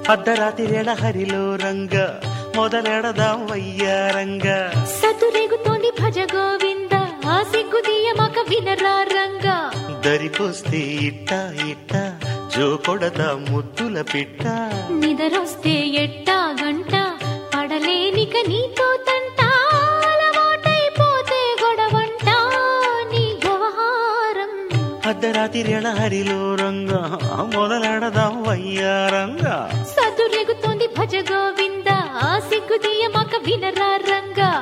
అర్ధరాతిరేళ హరిలో రంగ మొదలెడదాం వయ్యారంగ సతురేగుతోంది భజ గోవింద ఆ సిగ్గు తీయమాక వినరా రంగా దరికొస్తే ఇట్ట ఇట్ట జో కొడదాం ముద్దుల పిట్ట నిదరొస్తే ఎట్టా గంట పడలేనిక నీతో తంట అలవాటైపోతే గొడవంట నీ వ్యవహారం అర్ధరాతిరేళ హరిలో రంగ మొదలెడదాం వయ్యారంగ సతురేగుతోంది భజ గోవింద ఆ సిగ్గు తీయమాక వినరా రంగా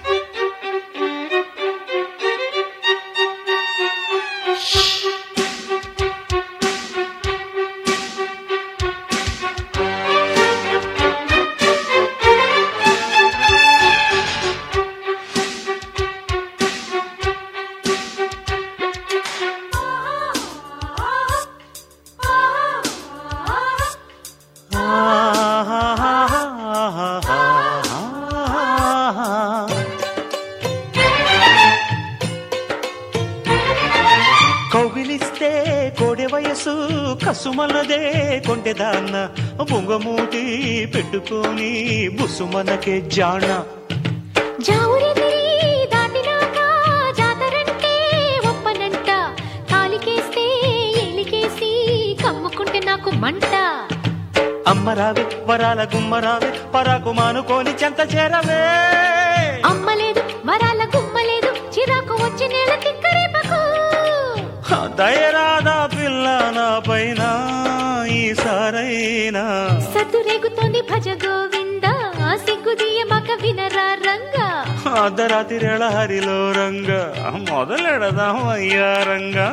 కౌగిలిస్తే కోడె వయసు కసుమలదే కొండెదాన్న బొంగమూటి పెట్టుకొని బుసుమనకే జాణ జావురెదిరి దాటినాక జాతరంటే ఒప్పనంట కాలికేస్తే ఏలికేసి కమ్ముకుంటే నాకు మంట అమ్మరావే వరాల గుమ్మరావే పరాకు మానుకొని చెంత చేరవే అమ్మలేదు వరాల గుమ్మలేదు చిరాకు వచ్చి నేల తిక్కరేపకు దయరాదా పిల్ల నా పైన ఈసారైనా సతురేగుతోంది భజ గోవింద ఆ సిగ్గు మక వినరా రంగా అర్ధరాతిరేళ హరిలో రంగ మొదలెడదాం అయ్యారంగా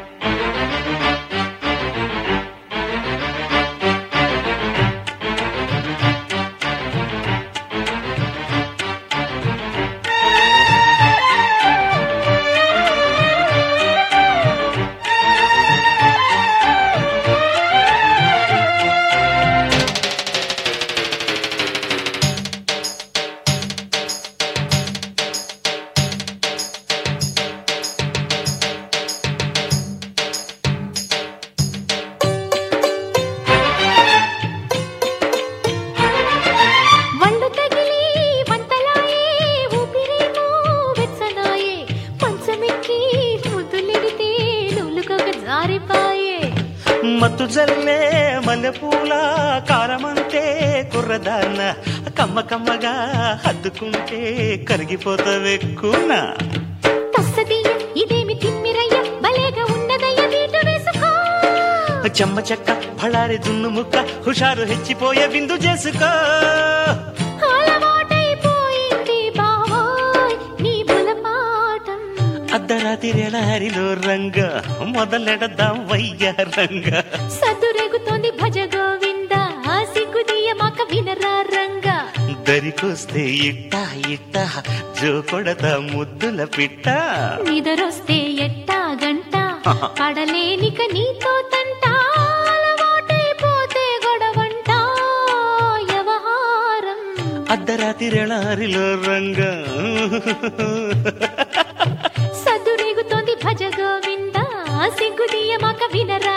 వండు తగిలి వంతలాయే ఊపిరేమో వెచ్చనాయే పంచమెక్కి ముద్దులిడితే నులుకొక జారిపాయే మత్తు జల్లే మల్లెపూల కారమంటే కుర్రదాన్న కమ్మ కమ్మగా హద్దుకుంటే కరిగిపోతావెక్కునా తస్సదీయ ఇదేమి తిమ్మిరయ్య భలేగా ఉన్నదయ్య వీటు వేసుకో చెమ్మ చెక్క ఫళారి దున్ను ముక్క హుషారు హెచ్చిపోయే విందు చేసుకో అలవాటైపోయింది బావోయ్ నీ బులపాటం అర్ధరాతిరేళ హరిలో రంగ మొదలెడదాం వయ్య రంగ సద్దురేగుతోంది భజ గోవింద ఆ సిగ్గు మాక వినరా రంగా దరికొస్తే ఇట్ట ఇట్ట జో కొడతా ముద్దుల పిట్ట నిదరొస్తే ఎట్టా గంట పడలేనిక నీతో తంట అలవాటైపోతే గొడవంట వ్యవహారం అర్ధరాతిరేళ హరిలో రంగ సద్దురేగుతోంది భజ గోవింద సిగ్గు మాక వినరా